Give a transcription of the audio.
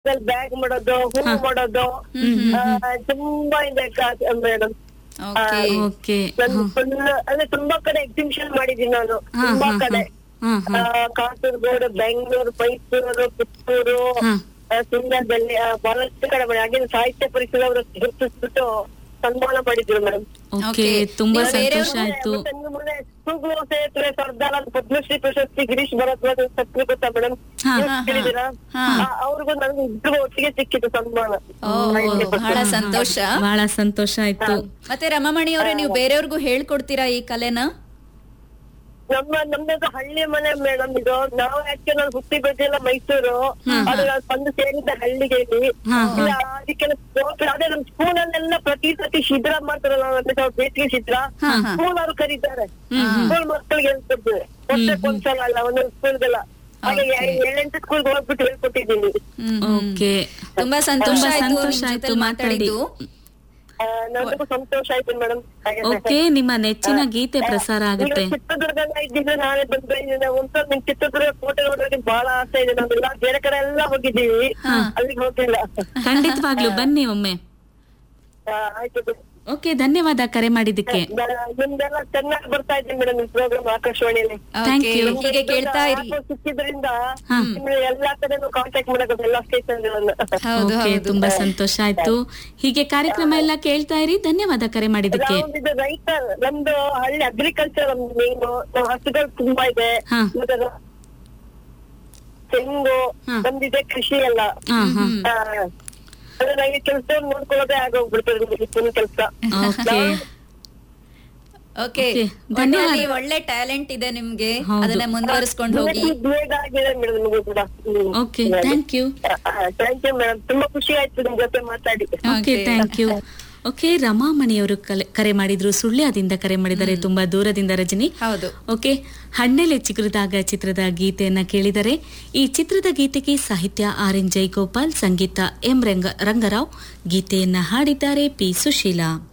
ಅಲ್ಲಿ ಬ್ಯಾಗ್ ಮಾಡೋದು ಹೂ ಮಾಡೋದು ಆ, ತುಂಬಾ ಇದೆ ಮೇಡಮ್ ಓಕೆ ಓಕೆ ನಾನು ಫುಲ್ ಅಂದ್ರೆ ತುಂಬಾ ಕಡೆ ಎಕ್ಸಿಬಿಷನ್ ಮಾಡಿದೀನಿ ನಾನು ತುಂಬಾ ಕಡೆ ಹಾ ಆ, ಕಾಸರಗೋಡು ಬೆಂಗಳೂರು ಮೈಸೂರು ಪುತ್ತೂರು ಹಾ. ಆ, ಸುಂದರದಲ್ಲಿ ಆ, ಬಹಳಷ್ಟು ಕಡೆ ಮಾಡಿ ಆಗಿನ ಸಾಹಿತ್ಯ ಪರಿಷತ್ ಅವರು ಗುರುತಿಸ್ಬಿಟ್ಟು ಸನ್ಮಾನ ಮಾಡಿದ್ರು ಮೇಡಮ್ ಓಕೆ Okay. ತುಂಬಾ ನೀವು ಬೇರೆಯವ್ರು- ಸಂತೋಷ ಆಯ್ತು ತೂಗುವ ಸೇತುವೆ ಸರ್ದಾರ ಪದ್ಮಶ್ರೀ ಪ್ರಶಸ್ತಿ ಗಿರೀಶ್ ಭರದ್ವಾಜ್ ಸತ್ರಿ ಗೊತ್ತಾ ಮೇಡಮ್ ಹಾ, ಕೇಳಿದಿರಾ ಅವ್ರಿಗೂ ನನಗೆ ಇಬ್ರಿಗೂ ಒಟ್ಟಿಗೆ ಸಿಕ್ಕಿತ್ತು ಸನ್ಮಾನ ಓ ಬಹಳ ಸಂತೋಷ ಬಹಳ ಸಂತೋಷ ಆಯ್ತು ಮತ್ತೆ ರಮಾಮಣಿ ಅವರೇ ನೀವು ಬೇರೆಯವ್ರಿಗೂ ಹೇಳ್ಕೊಡ್ತೀರಾ ಈ ಕಲೆನ ನಮ್ಮ ನಮ್ದು ಹಳ್ಳಿ ಮನೆ ಮೇಡಮ್ ಇದು ನಾವು ಯಾಕೆ ನಾನು ಹುಟ್ಟಿ ಬೆಳೆದಿಲ್ಲ ಮೈಸೂರು ಅದು ನಾನು ಬಂದು ಸೇರಿದ್ದ ಹಳ್ಳಿಗೆ ಇಲ್ಲಿ ಇಲ್ಲ, ಅದಕ್ಕೆಲ್ಲ ಪ್ರೋತ್ಸಾಹ- ಅದೇ ನಮ್ ಸ್ಕೂಲ್ ಅಲ್ಲೆಲ್ಲ ಪ್ರತಿ ಸತಿ ಶಿಬಿರ ಮಾಡ್ತಾರಲ್ಲ ಅಂದ್ರೆ ನಾವು ಬೇಸಿಗೆ ಶಿಬಿರ ಸ್ಕೂಲ್ ಅವ್ರು ಕರೀತಾರೆ ಸ್ಕೂಲ್ ಮಕ್ಕಳಿಗೆ ಹೇಳ್ಕೊಡ್ತೀವಿ ವರ್ಷಕ್ಕೆ ಒಂದ್ಸಲ ಅಲ್ಲ ಒಂದೊಂದು ಸ್ಕೂಲ್ಗೆಲ್ಲ ಹಾಗೆ ಏಳೆಂಟು ಸ್ಕೂಲ್ ಹೋಗ್ಬಿಟ್ಟು ಹೇಳ್ಕೊಟ್ಟಿದ್ದೀನಿ ಹ್ಮ್ ಓಕೆ ತುಂಬಾ ಸಂತೋಷ ತುಂಬಾ ಆಯ್ತು ಸಂತೋಷ ನಿಮ್ ಆಯ್ತು ಜೊತೆಲ್ ಮಾತಾಡಿ ಮಾತಾಡಿದ್ದು ಆ, ನನಗೂ ಸಂತೋಷ ಆಯ್ತು ಮೇಡಮ್ ಓಕೆ ನಿಮ್ಮ ನೆಚ್ಚಿನ ಗೀತೆ ಪ್ರಸಾರ ಆಗುತ್ತೆ ಚಿತ್ರದುರ್ಗ ಇದ್ದಿದ್ರೆ ನಾಳೆ ಬಂದ್ರೆ ಒಂದ್ಸಲ ನಿಮ್ ಚಿತ್ರದುರ್ಗ ಕೋಟೆ ನೋಡೋದಕ್ಕೆ ಬಹಳ ಆಸೆ ಇದೆ ನಾವೆಲ್ಲ ಬೇರೆ ಕಡೆ ಎಲ್ಲ ಹೋಗಿದ್ದೀವಿ ಅಲ್ಲಿಗೆ ಹೋಗಿಲ್ಲ ಖಂಡಿತವಾಗ್ಲೂ ಬನ್ನಿ ಒಮ್ಮೆ ಆ, ಆಯ್ತು ಬಿಡಿ. ಓಕೆ ಧನ್ಯವಾದ ಕರೆ ಮಾಡಿದ್ದಕ್ಕೆ ಬ- ನಿಮ್ದೆಲ್ಲ ಚೆನ್ನಾಗಿ ಬರ್ತಾ ಇದೆ ಮೇಡಮ್ ನಿಮ್ ಪ್ರೋಗ್ರಾಮ್ ಆಕಾಶವಾಣಿಯಲ್ಲಿ Thank Okay, you. ಹೀಗೆ ಕೇಳ್ತಾ ಇರಿ ಆಪೋ ಸಿಕ್ಕಿದ್ರಿಂದ ನಿಮ್ಗೆ ಎಲ್ಲಾ ಕಡೆನೂ ಕಾಂಟ್ಯಾಕ್ಟ್ ಮಾಡೋದು ಎಲ್ಲಾ ಸ್ಟೇಷನ್ ಹೌದು ಓಕೆ ಹೌದು ತುಂಬಾ ಸಂತೋಷ ಆಯ್ತು ಹೀಗೆ ಕಾರ್ಯಕ್ರಮ ಎಲ್ಲ ಕೇಳ್ತಾ ಇರಿ ಧನ್ಯವಾದ ಕರೆ ಮಾಡಿದ್ದಕ್ಕೆ ಇದು ರೈತ ನಮ್ದು ಹಳ್ಳಿ ಅಗ್ರಿಕಲ್ಚರ್ ನಮ್ದು ಮೇನ್ ನಾವು ಹಸುಗಳು ತುಂಬಾ ಇದೆ ಹಾ. ಮತ್ತೆ ಅದು ತೆಂಗು ನಮ್ದಿದೆ ಕೃಷಿ ಎಲ್ಲ ಹಾ ಹಾ ಆ, ಅಂದ್ರೆ ನನಗೆ ಕೆಲಸ ನೋಡ್ಕೊಳ್ಳೋದೇ ಆಗೋಗ್ಬಿಡ್ತದೆ ನಿಮಗೆ ಫುಲ್ ಕೆಲಸ ಓಕೆ ಓಕೆ Okay, ಧನ್ಯವಾದ. ಒಟ್ನಲ್ಲಿ ಒಳ್ಳೆ ಟ್ಯಾಲೆಂಟ್ ಇದೆ ನಿಮ್ಗೆ ಹೌದು. ಅದನ್ನ ಮುಂದುವರಿಸ್ಕೊಂಡು ಹೋಗಿ ಬೇಗ ಆಗಿದೆ ಮೇಡಮ್ ನಿಮಗೂ ಕೂಡ okay thank you thank you madam ತುಂಬಾ ಖುಷಿ ಆಯ್ತು ನಿಮ್ ಜೊತೆ ಮಾತಾಡಿ okay Okay. Thank you okay ರಮಾಮಣಿಯವರು ಕಲೆ- ಕರೆ ಮಾಡಿದ್ರು ಸುಳ್ಯದಿಂದ ಕರೆ ಮಾಡಿದ್ದಾರೆ ತುಂಬಾ ದೂರದಿಂದ ರಜನಿ ಹೌದು ಓಕೆ ಹಣ್ಣೆಲೆ ಚಿಗುರಿದಾಗ ಚಿತ್ರದ ಗೀತೆಯನ್ನ ಕೇಳಿದರೆ ಈ ಚಿತ್ರದ ಗೀತೆಗೆ ಸಾಹಿತ್ಯ ಆರ್ ಎನ್ ಜೈಗೋಪಾಲ್ ಸಂಗೀತ ಎಂ ರಂಗ ರಂಗರಾವ್ ಗೀತೆಯನ್ನ ಹಾಡಿದ್ದಾರೆ ಪಿ ಸುಶೀಲಾ